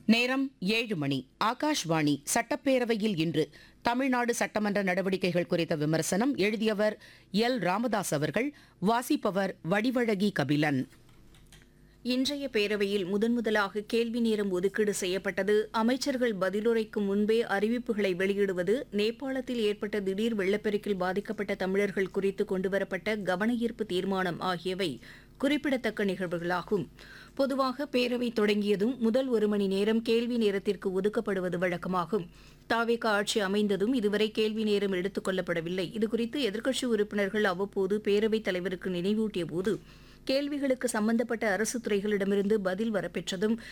நேரம் ஏழு மணி ஆகாஷ்வாணி சட்டப்பேரவையில் இன்று தமிழ்நாடு சட்டமன்ற நடவடிக்கைகள் குறித்த விமர்சனம் எழுதியவர் எல் ராமதாஸ் அவர்கள் வாசிப்பவர் வடிவழகி கபிலன் இன்றைய பேரவையில் முதன்முதலாக கேள்வி நேரம் ஒதுக்கீடு செய்யப்பட்டது அமைச்சர்கள் பதிலுரைக்கும் முன்பே அறிவிப்புகளை வெளியிடுவது நேபாளத்தில் ஏற்பட்ட திடீர் வெள்ளப்பெருக்கில் பாதிக்கப்பட்ட தமிழர்கள் குறித்து கொண்டுவரப்பட்ட கவனஈர்ப்பு தீர்மானம் ஆகியவை குறிப்பிடத்தக்க நிகழ்வுகளாகும் பொதுவாக பேரவை தொடங்கியதும் முதல் ஒரு மணி நேரம் கேள்வி நேரத்திற்கு ஒதுக்கப்படுவது வழக்கமாகும் தாவேக ஆட்சி அமைந்ததும் இதுவரை கேள்வி நேரம் எடுத்துக் கொள்ளப்படவில்லை இதுகுறித்து எதிர்க்கட்சி உறுப்பினர்கள் அவ்வப்போது பேரவைத் தலைவருக்கு நினைவூட்டிய போது கேள்விகளுக்கு சம்பந்தப்பட்ட அரசு துறைகளிடமிருந்து பதில் வரப்பெற்றதும்